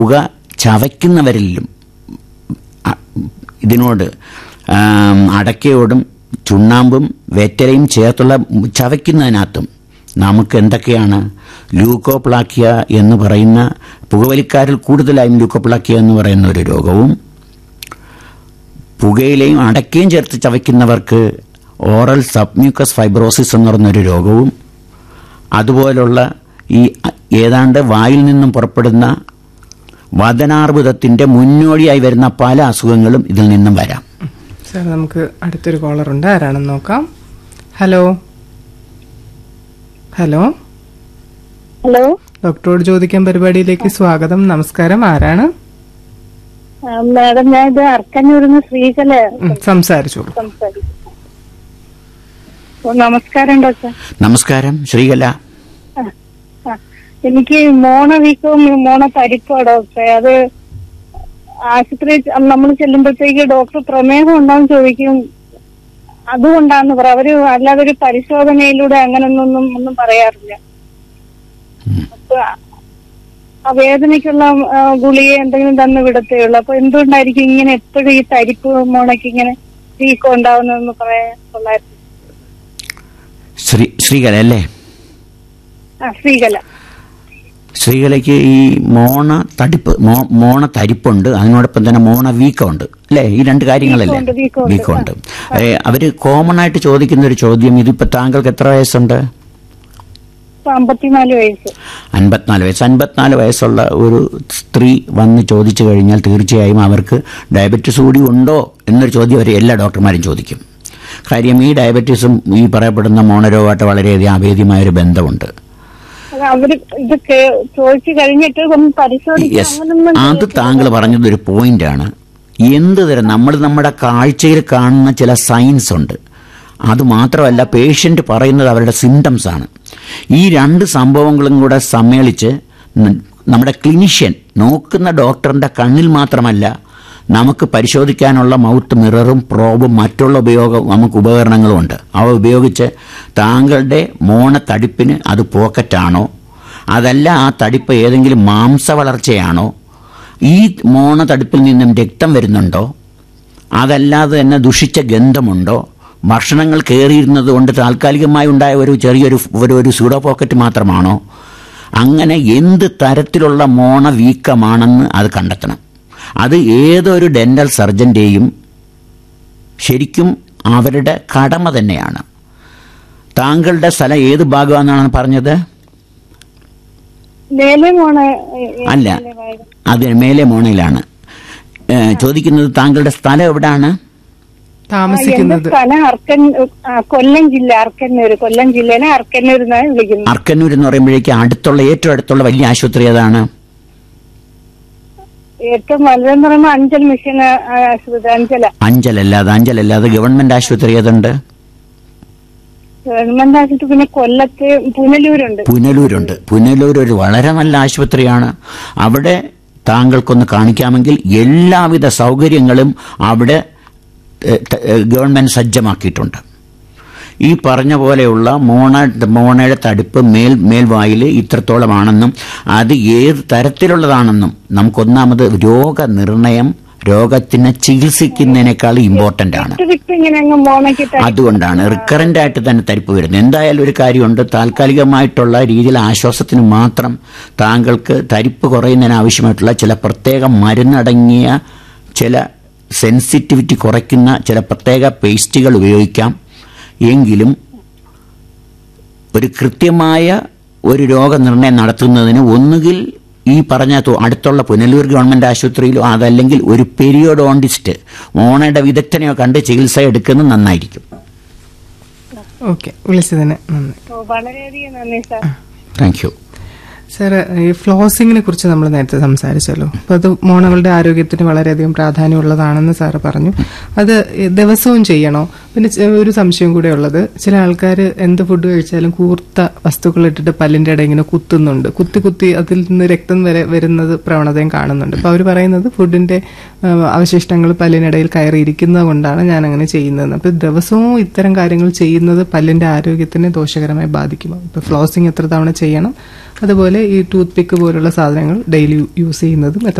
പുക ചവയ്ക്കുന്നവരിലും അ- ഇതിനോട് ആം, അടയ്ക്കയോടും ചുണ്ണാമ്പും വെറ്റലയും ചേർത്തുള്ള ചവയ്ക്കുന്നതിനകത്തും നമുക്ക് എന്തൊക്കെയാണ് ലൂക്കോപ്ലാക്കിയ എന്ന് പറയുന്ന പുകവലിക്കാരിൽ കൂടുതലായും ലൂക്കോപ്ലാക്കിയ എന്ന് പറയുന്ന ഒരു രോഗവും പുകയിലയും അടയ്ക്കയും ചേർത്ത് ചവയ്ക്കുന്നവർക്ക് ഓറൽ സബ്മ്യൂക്കസ് ഫൈബ്രോസിസ് എന്ന് പറയുന്നൊരു രോഗവും അതുപോലുള്ള ഈ ഏതാണ്ട് വായിൽ നിന്നും പുറപ്പെടുന്ന വദനാർബുദത്തിന്റെ മുന്നോടിയായി വരുന്ന പല അസുഖങ്ങളും ഇതിൽ നിന്നും വരാം സാർ നമുക്ക് അടുത്തൊരു കോളർ ഉണ്ട് ആരാണെന്ന് നോക്കാം ഹലോ ഹലോ ഹലോ ഡോക്ടറോട് ചോദിക്കാൻ പരിപാടിയിലേക്ക് സ്വാഗതം നമസ്കാരം ആരാണ് ആ, മാഡം ഞാൻ ഇത് അർക്കന്നൂരിന്ന് ശ്രീകല ഉം, സംസാരിച്ചോളൂ സംസാരിക്കും ഓ, നമസ്കാരം ഡോക്ടർ നമസ്കാരം ശ്രീകല ആ, ആ. എനിക്ക് മോണ വീക്കവും മോണ തരിപ്പോ ഡോക്ടറെ അത് ആശുപത്രി നമ്മൾ ചെല്ലുമ്പോഴത്തേക്ക് ഡോക്ടർ പ്രമേഹം ഉണ്ടോന്ന് ചോദിക്കും അതുകൊണ്ടാന്ന് പറ അവര് അല്ലാതെ ഒരു പരിശോധനയിലൂടെ അങ്ങനൊന്നും ഒന്നും പറയാറില്ല അപ്പൊ ആ വേദനയ്ക്കുള്ള ആ, ഗുളിക എന്തെങ്കിലും തന്ന് വിടത്തേ ഉള്ളൂ അപ്പൊ എന്തുകൊണ്ടായിരിക്കും ഇങ്ങനെ എപ്പോഴും ഈ തരിപ്പ് മോണയ്ക്ക് ഇങ്ങനെ വീക്കം ഉണ്ടാവുന്നതെന്ന് പറയാൻ കൊള്ളായിരുന്നു ശ്രീ ശ്രീകല അല്ലേ ആ ശ്രീകല ശ്രീകലയ്ക്ക് ഈ മോണ തടിപ്പ് മോ- മോണ തരിപ്പുണ്ട് അതിനോടൊപ്പം തന്നെ മോണ വീക്കമുണ്ട് അല്ലേ ഈ രണ്ട് കാര്യങ്ങളല്ലേ വീക്കമുണ്ട്, വീക്കമുണ്ട്. വീക്കമുണ്ട് ഏ, അവര് കോമൺ ആയിട്ട് ചോദിക്കുന്ന ഒരു ചോദ്യം ഇതിപ്പോ താങ്കൾക്ക് എത്ര വയസ്സുണ്ട് ഇപ്പൊ അമ്പത്തിനാല് വയസ്സ് അൻപത്തിനാല് വയസ്സ് അൻപത്തിനാല് വയസ്സുള്ള ഒരു സ്ത്രീ വന്ന് ചോദിച്ചു കഴിഞ്ഞാൽ തീർച്ചയായും അവർക്ക് ഡയബറ്റീസ് കൂടി ഉണ്ടോ എന്നൊരു ചോദ്യം അവർ എല്ലാ ഡോക്ടർമാരും ചോദിക്കും കാര്യം ഈ ഡയബറ്റീസും ഈ പറയപ്പെടുന്ന മോണരോഗമായിട്ട് വളരെയധികം അഭേദ്യമായ ഒരു ബന്ധമുണ്ട് അത് അവര് ഇത് കേ- ചോദിച്ചു കഴിഞ്ഞിട്ട് ഒന്ന് പരിശോധിച്ച് യെസ് അങ്ങനൊന്നും അത് ചെയ്തിട്ടില്ല. താങ്കൾ പറഞ്ഞത് ഒരു പോയിന്റാണ് എന്ത് തരം നമ്മൾ നമ്മുടെ കാഴ്ചയിൽ കാണുന്ന ചില സൈൻസ് ഉണ്ട് അത് മാത്രമല്ല പേഷ്യന്റ് പറയുന്നത് അവരുടെ സിംറ്റംസ് ആണ് ഈ രണ്ട് സംഭവങ്ങളും കൂടെ സമ്മേളിച്ച് ന- നമ്മുടെ ക്ലിനിഷ്യൻ നോക്കുന്ന ഡോക്ടറിന്റെ കണ്ണിൽ മാത്രമല്ല നമുക്ക് പരിശോധിക്കാനുള്ള മൗത്ത് മിററും പ്രോബും മറ്റുള്ള ഉപയോഗം നമുക്ക് ഉപകരണങ്ങളും ഉണ്ട് അവ ഉപയോഗിച്ച് താങ്കളുടെ മോണ തടിപ്പിന് അത് പോക്കറ്റാണോ അതല്ല ആ തടിപ്പ് ഏതെങ്കിലും മാംസ വളർച്ചയാണോ ഈ മോണ തടിപ്പിൽ നിന്നും രക്തം വരുന്നുണ്ടോ അതല്ലാതെ തന്നെ ദുഷിച്ച ഗന്ധമുണ്ടോ ഭക്ഷണങ്ങൾ കയറിയിരുന്നത് കൊണ്ട് താൽക്കാലികമായി ഉണ്ടായ ഒരു ചെറിയൊരു ഒരു ഒരു സൂഡോ പോക്കറ്റ് മാത്രമാണോ അങ്ങനെ എന്ത് തരത്തിലുള്ള മോണ വീക്കമാണെന്ന് അത് കണ്ടെത്തണം അത് ഏതൊരു ഡെന്റൽ സർജന്റെയും ശരിക്കും അവരുടെ കടമ തന്നെയാണ് താങ്കളുടെ സ്ഥലം ഏത് ഭാഗമാണെന്നാണ് പറഞ്ഞത് മേലെ മോണെ അല്ല അത് മേലെ മോണയിലാണ് ഏ, ചോദിക്കുന്നത് താങ്കളുടെ സ്ഥലം എവിടാണ് എന്റെ താമസിക്കുന്നത് സ്ഥലം അർക്കൻ ആ, കൊല്ലം ജില്ല അർക്കന്നൂര് കൊല്ലം ജില്ലയിലെ അർക്കന്നൂർ എന്നാണ് വിളിക്കുന്നത് അർക്കന്നൂർ എന്ന് പറയുമ്പോഴേക്ക് അടുത്തുള്ള ഏറ്റവും അടുത്തുള്ള വലിയ ആശുപത്രി ഏതാണ് ഏറ്റവും വലുതെന്ന് പറയുമ്പോൾ അഞ്ചൽ മിഷൻ ആ, ആശുപത്രി അഞ്ചല അഞ്ചലല്ലാതെ അഞ്ചലല്ലാതെ ഗവൺമെന്റ് ആശുപത്രി ഏതുണ്ട് ഗവൺമെന്റ് ആശുപത്രി പിന്നെ കൊല്ലത്ത് പുനലൂരുണ്ട് പുനലൂരുണ്ട് പുനലൂർ ഒരു വളരെ നല്ല ആശുപത്രിയാണ് അവിടെ താങ്കൾക്കൊന്ന് കാണിക്കാമെങ്കിൽ എല്ലാവിധ സൗകര്യങ്ങളും അവിടെ ഏ, ത- ഏ, ഗവൺമെന്റ് സജ്ജമാക്കിയിട്ടുണ്ട് ഈ പറഞ്ഞ പോലെയുള്ള മോണ മോണയുടെ തടിപ്പ് മേൽ മേൽവായിൽ ഇത്രത്തോളമാണെന്നും അത് ഏത് തരത്തിലുള്ളതാണെന്നും നമുക്കൊന്നാമത് രോഗനിർണയം രോഗത്തിനെ ചികിത്സിക്കുന്നതിനേക്കാൾ ഇമ്പോർട്ടന്റ് ആണ് വിട്ട് വിട്ട് ഇങ്ങനെ അങ്ങ് മോണയ്ക്ക് തടി- അതുകൊണ്ടാണ് റിക്കറന്റ് ആയിട്ട് തന്നെ തരിപ്പ് വരുന്നത് എന്തായാലും ഒരു കാര്യമുണ്ട് താൽക്കാലികമായിട്ടുള്ള രീതിയിൽ ആശ്വാസത്തിന് മാത്രം താങ്കൾക്ക് തരിപ്പ് കുറയുന്നതിന് ആവശ്യമായിട്ടുള്ള ചില പ്രത്യേക മരുന്നടങ്ങിയ ചില സെൻസിറ്റിവിറ്റി കുറയ്ക്കുന്ന ചില പ്രത്യേക പേസ്റ്റുകൾ ഉപയോഗിക്കാം എങ്കിലും ഒരു കൃത്യമായ ഒരു രോഗനിർണയം നടത്തുന്നതിന് ഒന്നുകിൽ ഈ പറഞ്ഞ തു- അടുത്തുള്ള പുനലൂർ ഗവൺമെന്റ് ആശുപത്രിയിലോ അതല്ലെങ്കിൽ ഒരു പെരിയോഡോണ്ടിസ്റ്റ് മോണയുടെ വിദഗ്ധനെയോ കണ്ട് ചികിത്സ എടുക്കുന്നത് നന്നായിരിക്കും ഓക്കെ വിളിച്ചതിന് നന്ദി ഓ, വളരെയധികം നന്ദി സാർ താങ്ക് യു സാർ ഈ ഫ്ലോസിങ്ങിനെ കുറിച്ച് നമ്മൾ നേരത്തെ സംസാരിച്ചല്ലോ അപ്പൊ അത് മോണകളുടെ ആരോഗ്യത്തിന് വളരെയധികം പ്രാധാന്യമുള്ളതാണെന്ന് സാറ് പറഞ്ഞു അത് ഈ ദിവസവും ചെയ്യണോ പിന്നെ ചെ- ഒരു സംശയം കൂടെ ഉള്ളത് ചില ആൾക്കാർ എന്ത് ഫുഡ് കഴിച്ചാലും കൂർത്ത വസ്തുക്കൾ ഇട്ടിട്ട് പല്ലിന്റെ ഇടയിൽ ഇങ്ങനെ കുത്തുന്നുണ്ട് കുത്തി കുത്തി അതിൽ നിന്ന് രക്തം വരെ വരുന്നത് പ്രവണതയും കാണുന്നുണ്ട് അപ്പൊ അവർ പറയുന്നത് ഫുഡിന്റെ ആ, അവശിഷ്ടങ്ങൾ പല്ലിനിടയിൽ കയറിയിരിക്കുന്നത് കൊണ്ടാണ് ഞാൻ അങ്ങനെ ചെയ്യുന്നത് അപ്പൊ ദിവസവും ഇത്തരം കാര്യങ്ങൾ ചെയ്യുന്നത് പല്ലിന്റെ ആരോഗ്യത്തിനെ ദോഷകരമായി ബാധിക്കുമോ ഇപ്പൊ ഫ്ലോസിങ് എത്ര തവണ ചെയ്യണം അതുപോലെ ഈ ടൂത്ത് പിക്ക് പോലുള്ള സാധനങ്ങൾ ഡെയിലി യൂസ് ചെയ്യുന്നതും എത്ര